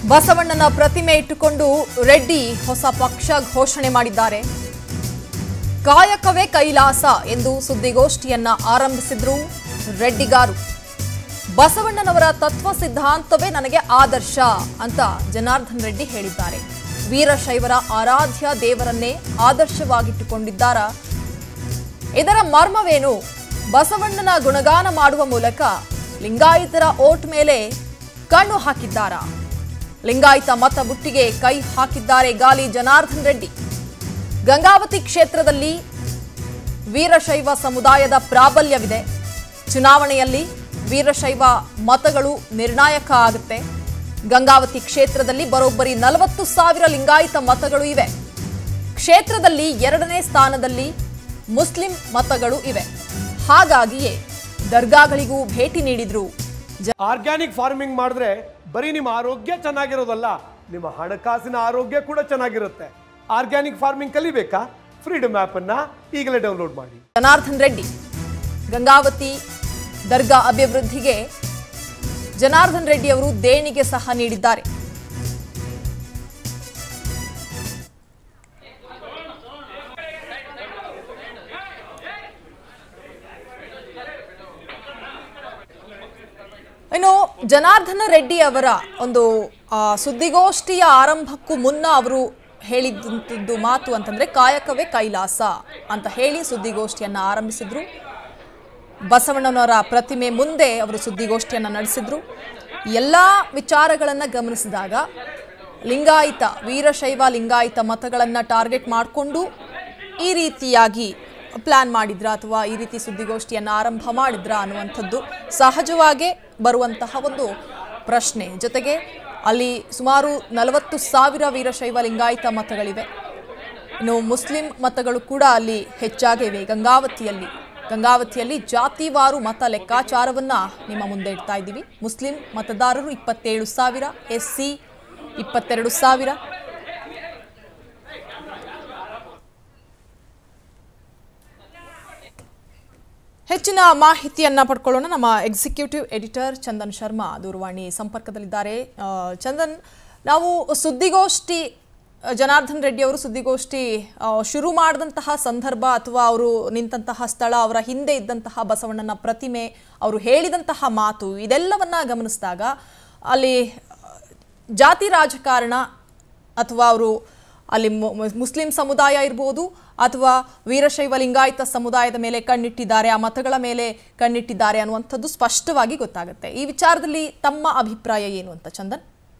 ಬಸವಣ್ಣನ ಪ್ರತಿಮೆ ಇಟ್ಟುಕೊಂಡು ರೆಡ್ಡಿ ಹೊಸ ಪಕ್ಷ ಘೋಷಣೆ ಮಾಡಿದ್ದಾರೆ ಕಾಯಕವೇ ಕೈಲಾಸ ಎಂದು ಸುದ್ದಿಗೋಷ್ಠಿಯನ್ನ ಆರಂಭಿಸಿದ್ರು ರೆಡ್ಡಿಗಾರು ಬಸವಣ್ಣನವರ ತತ್ವ ಸಿದ್ಧಾಂತವೇ ನನಗೆ ಆದರ್ಶ ಅಂತ ಜನಾರ್ದನ್ ರೆಡ್ಡಿ ಹೇಳಿದ್ದಾರೆ ವೀರಶೈವರ ಆರಾಧ್ಯ ದೇವರನ್ನೇ ಆದರ್ಶವಾಗಿಟ್ಟುಕೊಂಡಿದ್ದಾರ ಇದರ ಮರ್ಮವೇನು ಬಸವಣ್ಣನ ಗುಣಗಾನ ಮಾಡುವ ಮೂಲಕ ಲಿಂಗಾಯತರ ಓಟ್ ಮೇಲೆ ಕಣ್ಣು ಹಾಕಿದ್ದಾರಾ ಲಿಂಗಾಯತ ಮತ ಬುಟ್ಟಿಗೆ ಕೈ ಹಾಕಿದ್ದಾರೆ ಗಾಲಿ ಜನಾರ್ದನ್ ರೆಡ್ಡಿ ಗಂಗಾವತಿ ಕ್ಷೇತ್ರದಲ್ಲಿ ವೀರಶೈವ ಸಮುದಾಯದ ಪ್ರಾಬಲ್ಯವಿದೆ ಚುನಾವಣೆಯಲ್ಲಿ ವೀರಶೈವ ಮತಗಳು ನಿರ್ಣಾಯಕ ಆಗುತ್ತೆ ಗಂಗಾವತಿ ಕ್ಷೇತ್ರದಲ್ಲಿ ಬರೋಬ್ಬರಿ ನಲವತ್ತು ಸಾವಿರ ಲಿಂಗಾಯತ ಮತಗಳು ಇವೆ ಕ್ಷೇತ್ರದಲ್ಲಿ ಎರಡನೇ ಸ್ಥಾನದಲ್ಲಿ ಮುಸ್ಲಿಂ ಮತಗಳು ಇವೆ ಹಾಗಾಗಿಯೇ ದರ್ಗಾಗಳಿಗೂ ಭೇಟಿ ನೀಡಿದ್ರು ಆರ್ಗ್ಯಾನಿಕ್ ಫಾರ್ಮಿಂಗ್ ಮಾಡಿದ್ರೆ ಬರೀ ನಿಮ್ಮ ಆರೋಗ್ಯ ಚೆನ್ನಾಗಿರೋದಲ್ಲ ನಿಮ್ಮ ಹಣಕಾಸಿನ ಆರೋಗ್ಯ ಕೂಡ ಚೆನ್ನಾಗಿರುತ್ತೆ ಆರ್ಗ್ಯಾನಿಕ್ ಫಾರ್ಮಿಂಗ್ ಕಲಿಬೇಕಾ ಫ್ರೀಡಮ್ ಅನ್ನ ಈಗಲೇ ಡೌನ್ಲೋಡ್ ಮಾಡಿ ಜನಾರ್ದನ್ ರೆಡ್ಡಿ ಗಂಗಾವತಿ ದರ್ಗಾ ಅಭಿವೃದ್ಧಿಗೆ ಜನಾರ್ದನ್ ರೆಡ್ಡಿ ಅವರು ದೇಣಿಗೆ ಸಹ ನೀಡಿದ್ದಾರೆ ಇನ್ನು ಜನಾರ್ದನ ರೆಡ್ಡಿ ಅವರ ಒಂದು ಆ, ಸುದ್ದಿಗೋಷ್ಠಿಯ ಆರಂಭಕ್ಕೂ ಮುನ್ನ ಅವರು ಹೇಳಿದ್ದಂಥದ್ದು ಮಾತು ಅಂತಂದ್ರೆ ಕಾಯಕವೇ ಕೈಲಾಸ ಅಂತ ಹೇಳಿ ಸುದ್ದಿಗೋಷ್ಠಿಯನ್ನ ಆರಂಭಿಸಿದ್ರು ಬಸವಣ್ಣನವರ ಪ್ರತಿಮೆ ಮುಂದೆ ಅವರು ಸುದ್ದಿಗೋಷ್ಠಿಯನ್ನು ನಡೆಸಿದ್ರು ಎಲ್ಲ ವಿಚಾರಗಳನ್ನು ಗಮನಿಸಿದಾಗ ಲಿಂಗಾಯತ ವೀರಶೈವ ಲಿಂಗಾಯತ ಮತಗಳನ್ನು ಟಾರ್ಗೆಟ್ ಮಾಡಿಕೊಂಡು ಈ ರೀತಿಯಾಗಿ ಪ್ಲಾನ್ ಮಾಡಿದ್ರ ಅಥವಾ ಈ ರೀತಿ ಸುದ್ದಿಗೋಷ್ಠಿಯನ್ನು ಆರಂಭ ಮಾಡಿದ್ರ ಅನ್ನುವಂಥದ್ದು ಸಹಜವಾಗೇ ಬರುವಂತಹ ಒಂದು ಪ್ರಶ್ನೆ ಜೊತೆಗೆ ಅಲ್ಲಿ ಸುಮಾರು ನಲವತ್ತು ಸಾವಿರ ವೀರಶೈವ ಲಿಂಗಾಯತ ಮತಗಳಿವೆ ಇನ್ನು ಮುಸ್ಲಿಂ ಮತಗಳು ಕೂಡ ಅಲ್ಲಿ ಹೆಚ್ಚಾಗಿವೆ ಗಂಗಾವತಿಯಲ್ಲಿ ಗಂಗಾವತಿಯಲ್ಲಿ ಜಾತಿವಾರು ಮತ ಲೆಕ್ಕಾಚಾರವನ್ನ ನಿಮ್ಮ ಮುಂದೆ ಇಡ್ತಾ ಇದ್ದೀವಿ ಮುಸ್ಲಿಂ ಮತದಾರರು ಇಪ್ಪತ್ತೇಳು ಸಾವಿರ ಎಸ್ ಸಿ ಇಪ್ಪತ್ತೆರಡು ಸಾವಿರ ಹೆಚ್ಚಿನ ಮಾಹಿತಿಯನ್ನ ಪಡ್ಕೊಳ್ಳೋಣ ನಮ್ಮ ಎಕ್ಸಿಕ್ಯೂಟಿವ್ ಎಡಿಟರ್ ಚಂದನ್ ಶರ್ಮಾ ದೂರವಾಣಿ ಸಂಪರ್ಕದಲ್ಲಿದ್ದಾರೆ ಆ, ಚಂದನ್ ನಾವು ಸುದ್ದಿಗೋಷ್ಠಿ ಆ, ಜನಾರ್ದನ್ ರೆಡ್ಡಿ ಅವರು ಸುದ್ದಿಗೋಷ್ಠಿ ಆ, ಶುರು ಮಾಡಿದಂತಹ ಸಂದರ್ಭ ಅಥವಾ ಅವರು ನಿಂತಹ ಸ್ಥಳ ಅವರ ಹಿಂದೆ ಇದ್ದಂತಹ ಬಸವಣ್ಣನ ಪ್ರತಿಮೆ ಅವರು ಹೇಳಿದಂತಹ ಮಾತು ಇದೆಲ್ಲವನ್ನ ಗಮನಿಸಿದಾಗ ಅಲ್ಲಿ ಆ, ಜಾತಿ ರಾಜಕಾರಣ ಅಥವಾ ಅವರು ಅಲ್ಲಿ ಮು- ಮು- ಮುಸ್ಲಿಂ ಸಮುದಾಯ ಇರ್ಬೋದು ಅಥವಾ ವೀರಶೈವ ಲಿಂಗಾಯತ ಸಮುದಾಯದ ಮೇಲೆ ಕಣ್ಣಿಟ್ಟಿದ್ದಾರೆ ಆ ಮತಗಳ ಮೇಲೆ ಕಣ್ಣಿಟ್ಟಿದ್ದಾರೆ ಅನ್ನುವಂಥದ್ದು ಸ್ಪಷ್ಟವಾಗಿ ಗೊತ್ತಾಗುತ್ತೆ ಈ ವಿಚಾರದಲ್ಲಿ ತಮ್ಮ ಅಭಿಪ್ರಾಯ ಏನು ಅಂತ ಚಂದನ್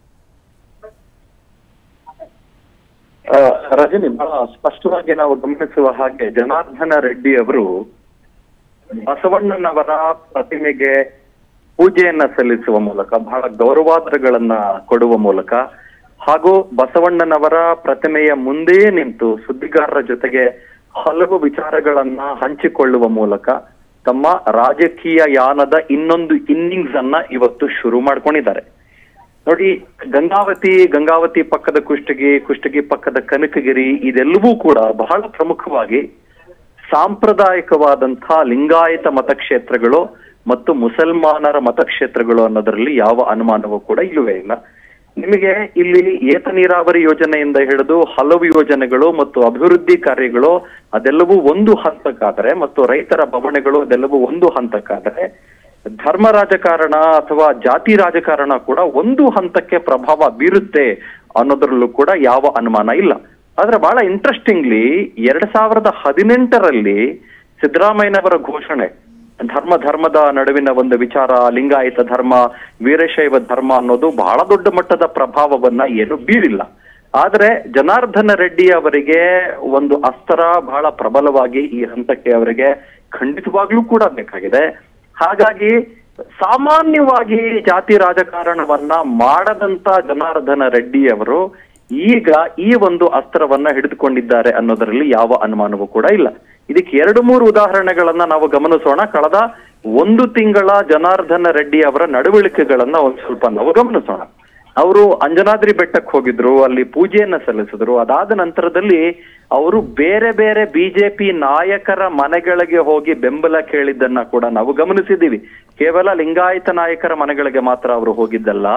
ಆ, ರಜನಿ ಬಹಳ ಸ್ಪಷ್ಟವಾಗಿ ನಾವು ಗಮನಿಸುವ ಹಾಗೆ ಜನಾರ್ದನ ರೆಡ್ಡಿ ಅವರು ಬಸವಣ್ಣನವರ ಪ್ರತಿಮೆಗೆ ಪೂಜೆಯನ್ನ ಸಲ್ಲಿಸುವ ಮೂಲಕ ಬಹಳ ಗೌರವಾದರಗಳನ್ನ ಕೊಡುವ ಮೂಲಕ ಹಾಗೂ ಬಸವಣ್ಣನವರ ಪ್ರತಿಮೆಯ ಮುಂದೆಯೇ ನಿಂತು ಸುದ್ದಿಗಾರರ ಜೊತೆಗೆ ಹಲವು ವಿಚಾರಗಳನ್ನ ಹಂಚಿಕೊಳ್ಳುವ ಮೂಲಕ ತಮ್ಮ ರಾಜಕೀಯ ಯಾನದ ಇನ್ನೊಂದು ಇನ್ನಿಂಗ್ಸ್ ಅನ್ನ ಇವತ್ತು ಶುರು ಮಾಡ್ಕೊಂಡಿದ್ದಾರೆ ನೋಡಿ ಗಂಗಾವತಿ ಗಂಗಾವತಿ ಪಕ್ಕದ ಕುಷ್ಟಗಿ ಕುಷ್ಟಗಿ ಪಕ್ಕದ ಕನಕಗಿರಿ ಇದೆಲ್ಲವೂ ಕೂಡ ಬಹಳ ಪ್ರಮುಖವಾಗಿ ಸಾಂಪ್ರದಾಯಿಕವಾದಂತಹ ಲಿಂಗಾಯತ ಮತಕ್ಷೇತ್ರಗಳು ಮತ್ತು ಮುಸಲ್ಮಾನರ ಮತಕ್ಷೇತ್ರಗಳು ಅನ್ನೋದರಲ್ಲಿ ಯಾವ ಅನುಮಾನವೂ ಕೂಡ ಇಲ್ಲವೇ ಇಲ್ಲ ನಿಮಗೆ ಇಲ್ಲಿ ಏತ ನೀರಾವರಿ ಯೋಜನೆಯಿಂದ ಹಿಡಿದು ಹಲವು ಯೋಜನೆಗಳು ಮತ್ತು ಅಭಿವೃದ್ಧಿ ಕಾರ್ಯಗಳು ಅದೆಲ್ಲವೂ ಒಂದು ಹಂತಕ್ಕಾದರೆ ಮತ್ತು ರೈತರ ಬವಣೆಗಳು ಅದೆಲ್ಲವೂ ಒಂದು ಹಂತಕ್ಕಾದರೆ ಧರ್ಮ ರಾಜಕಾರಣ ಅಥವಾ ಜಾತಿ ರಾಜಕಾರಣ ಕೂಡ ಒಂದು ಹಂತಕ್ಕೆ ಪ್ರಭಾವ ಬೀರುತ್ತೆ ಅನ್ನೋದ್ರಲ್ಲೂ ಕೂಡ ಯಾವ ಅನುಮಾನ ಇಲ್ಲ ಆದ್ರೆ ಬಹಳ ಇಂಟ್ರೆಸ್ಟಿಂಗ್ಲಿ ಎರಡ್ ಸಾವಿರದ ಹದಿನೆಂಟರಲ್ಲಿ ಸಿದ್ದರಾಮಯ್ಯನವರ ಘೋಷಣೆ ಧರ್ಮ ಧರ್ಮದ ನಡುವಿನ ಒಂದು ವಿಚಾರ ಲಿಂಗಾಯತ ಧರ್ಮ ವೀರಶೈವ ಧರ್ಮ ಅನ್ನೋದು ಬಹಳ ದೊಡ್ಡ ಮಟ್ಟದ ಪ್ರಭಾವವನ್ನ ಏನು ಬೀರಿಲ್ಲ ಆದ್ರೆ ಜನಾರ್ದನ ರೆಡ್ಡಿ ಅವರಿಗೆ ಒಂದು ಅಸ್ತ್ರ ಬಹಳ ಪ್ರಬಲವಾಗಿ ಈ ಹಂತಕ್ಕೆ ಅವರಿಗೆ ಖಂಡಿತವಾಗ್ಲೂ ಕೂಡ ಬೇಕಾಗಿದೆ ಹಾಗಾಗಿ ಸಾಮಾನ್ಯವಾಗಿ ಜಾತಿ ರಾಜಕಾರಣವನ್ನ ಮಾಡದಂತ ಜನಾರ್ದನ ರೆಡ್ಡಿ ಅವರು ಈಗ ಈ ಒಂದು ಅಸ್ತ್ರವನ್ನ ಹಿಡಿದುಕೊಂಡಿದ್ದಾರೆ ಅನ್ನೋದರಲ್ಲಿ ಯಾವ ಅನುಮಾನವೂ ಕೂಡ ಇಲ್ಲ ಇದಕ್ಕೆ ಎರಡು ಮೂರು ಉದಾಹರಣೆಗಳನ್ನ ನಾವು ಗಮನಿಸೋಣ ಕಳೆದ ಒಂದು ತಿಂಗಳ ಜನಾರ್ದನ ರೆಡ್ಡಿ ಅವರ ನಡವಳಿಕೆಗಳನ್ನ ಒಂದ್ ಸ್ವಲ್ಪ ನಾವು ಗಮನಿಸೋಣ ಅವರು ಅಂಜನಾದ್ರಿ ಬೆಟ್ಟಕ್ಕೆ ಹೋಗಿದ್ರು ಅಲ್ಲಿ ಪೂಜೆಯನ್ನ ಸಲ್ಲಿಸಿದ್ರು ಅದಾದ ನಂತರದಲ್ಲಿ ಅವರು ಬೇರೆ ಬೇರೆ ಬಿಜೆಪಿ ನಾಯಕರ ಮನೆಗಳಿಗೆ ಹೋಗಿ ಬೆಂಬಲ ಕೇಳಿದ್ದನ್ನ ಕೂಡ ನಾವು ಗಮನಿಸಿದ್ದೀವಿ ಕೇವಲ ಲಿಂಗಾಯತ ನಾಯಕರ ಮನೆಗಳಿಗೆ ಮಾತ್ರ ಅವರು ಹೋಗಿದ್ದಲ್ಲ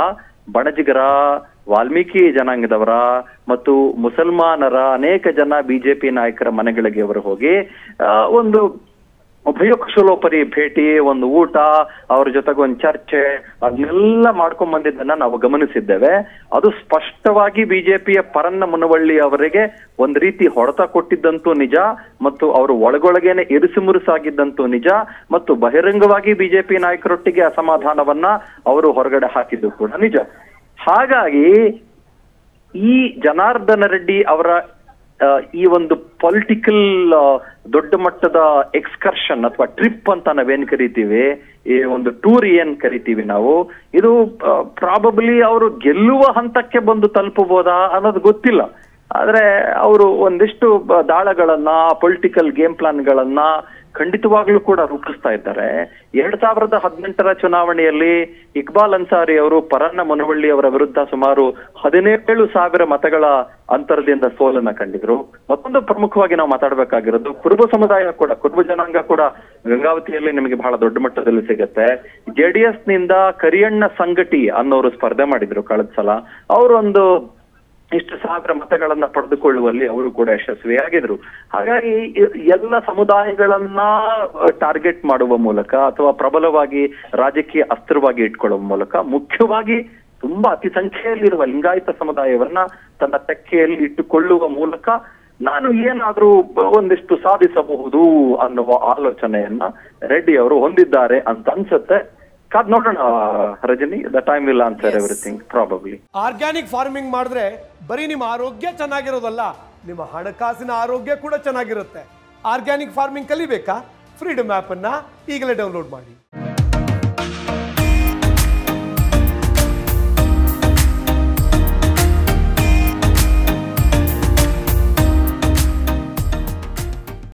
ಬಣಜಿಗರ ವಾಲ್ಮೀಕಿ ಜನಾಂಗದವರ ಮತ್ತು ಮುಸಲ್ಮಾನರ ಅನೇಕ ಜನ ಬಿಜೆಪಿ ನಾಯಕರ ಮನೆಗಳಿಗೆ ಅವರು ಹೋಗಿ ಆ, ಒಂದು ಉಭಯ ಕುಶಲೋಪರಿ ಭೇಟಿ ಒಂದು ಊಟ ಅವ್ರ ಜೊತೆಗೆ ಒಂದು ಚರ್ಚೆ ಅದನ್ನೆಲ್ಲ ಮಾಡ್ಕೊಂಡ್ ಬಂದಿದ್ದನ್ನ ನಾವು ಗಮನಿಸಿದ್ದೇವೆ ಅದು ಸ್ಪಷ್ಟವಾಗಿ ಬಿಜೆಪಿಯ ಪರನ್ನ ಮುನವಳ್ಳಿ ಅವರಿಗೆ ಒಂದ್ ರೀತಿ ಹೊಡೆತ ಕೊಟ್ಟಿದ್ದಂತೂ ನಿಜ ಮತ್ತು ಅವರು ಒಳಗೊಳಗೇನೆ ಇರಿಸು ಮುರುಸಾಗಿದ್ದಂತೂ ನಿಜ ಮತ್ತು ಬಹಿರಂಗವಾಗಿ ಬಿಜೆಪಿ ನಾಯಕರೊಟ್ಟಿಗೆ ಅಸಮಾಧಾನವನ್ನ ಅವರು ಹೊರಗಡೆ ಹಾಕಿದ್ದು ಕೂಡ ನಿಜ ಹಾಗಾಗಿ ಈ ಜನಾರ್ದನ ರೆಡ್ಡಿ ಅವರ ಆ, ಈ ಒಂದು ಪೊಲಿಟಿಕಲ್ ದೊಡ್ಡ ಮಟ್ಟದ ಎಕ್ಸ್ಕರ್ಷನ್ ಅಥವಾ ಟ್ರಿಪ್ ಅಂತ ನಾವೇನ್ ಕರಿತೀವಿ ಈ ಒಂದು ಟೂರ್ ಏನ್ ಕರಿತೀವಿ ನಾವು ಇದು ಪ್ರಾಬಬ್ಲಿ ಅವರು ಗೆಲ್ಲುವ ಹಂತಕ್ಕೆ ಬಂದು ತಲುಪಬಹುದಾ ಅನ್ನೋದು ಗೊತ್ತಿಲ್ಲ ಆದ್ರೆ ಅವರು ಒಂದಿಷ್ಟು ಬ- ದಾಳಗಳನ್ನ ಪೊಲಿಟಿಕಲ್ ಗೇಮ್ ಪ್ಲಾನ್ಗಳನ್ನ ಖಂಡಿತವಾಗ್ಲೂ ಕೂಡ ರೂಪಿಸ್ತಾ ಇದ್ದಾರೆ ಎರಡ್ ಸಾವಿರದ ಹದಿನೆಂಟರ ಚುನಾವಣೆಯಲ್ಲಿ ಇಕ್ಬಾಲ್ ಅನ್ಸಾರಿ ಅವರು ಪರನ್ನ ಮುನವಳ್ಳಿ ಅವರ ವಿರುದ್ಧ ಸುಮಾರು ಹದಿನೇಳು ಸಾವಿರ ಮತಗಳ ಅಂತರದಿಂದ ಸೋಲನ್ನ ಕಂಡಿದ್ರು ಮತ್ತೊಂದು ಪ್ರಮುಖವಾಗಿ ನಾವು ಮಾತಾಡಬೇಕಾಗಿರೋದು ಕುರುಬ ಸಮುದಾಯ ಕೂಡ ಕುರುಬ ಜನಾಂಗ ಕೂಡ ಗಂಗಾವತಿಯಲ್ಲಿ ನಿಮಗೆ ಬಹಳ ದೊಡ್ಡ ಮಟ್ಟದಲ್ಲಿ ಸಿಗತ್ತೆ ಜೆಡಿಎಸ್ ನಿಂದ ಕರಿಯಣ್ಣ ಸಂಗಟಿ ಅನ್ನೋರು ಸ್ಪರ್ಧೆ ಮಾಡಿದ್ರು ಕಳೆದ ಸಲ ಅವರೊಂದು ಇಷ್ಟು ಸಾವಿರ ಮತಗಳನ್ನ ಪಡೆದುಕೊಳ್ಳುವಲ್ಲಿ ಅವರು ಕೂಡ ಯಶಸ್ವಿಯಾಗಿದ್ರು ಹಾಗಾಗಿ ಇ- ಎಲ್ಲ ಸಮುದಾಯಗಳನ್ನ ಟಾರ್ಗೆಟ್ ಮಾಡುವ ಮೂಲಕ ಅಥವಾ ಪ್ರಬಲವಾಗಿ ರಾಜಕೀಯ ಅಸ್ತ್ರವಾಗಿ ಇಟ್ಕೊಳ್ಳುವ ಮೂಲಕ ಮುಖ್ಯವಾಗಿ ತುಂಬಾ ಅತಿ ಸಂಖ್ಯೆಯಲ್ಲಿರುವ ಲಿಂಗಾಯತ ಸಮುದಾಯವನ್ನ ತನ್ನ ತೆಕ್ಕೆಯಲ್ಲಿ ಇಟ್ಟುಕೊಳ್ಳುವ ಮೂಲಕ ನಾನು ಏನಾದ್ರೂ ಬ- ಒಂದಿಷ್ಟು ಸಾಧಿಸಬಹುದು ಅನ್ನುವ ಆಲೋಚನೆಯನ್ನ ರೆಡ್ಡಿ ಅವರು ಹೊಂದಿದ್ದಾರೆ ಅಂತ ಅನ್ಸುತ್ತೆ ಕಾದ್ ನೋಡೋಣ Rajini the time will answer everything probably organic farming ಮಾಡಿದ್ರೆ ಬರೀ ನಿಮ್ಮ ಆರೋಗ್ಯ ಚೆನ್ನಾಗಿರೋದಲ್ಲ ನಿಮ್ಮ ಹಣಕಾಸಿನ ಆರೋಗ್ಯ ಕೂಡ ಚೆನ್ನಾಗಿರುತ್ತೆ ಆರ್ಗ್ಯಾನಿಕ್ ಫಾರ್ಮಿಂಗ್ ಕಲಿಬೇಕಾ ಫ್ರೀಡಮ್ ಆ್ಯಪನ್ನು ಈಗಲೇ ಡೌನ್ಲೋಡ್ ಮಾಡಿ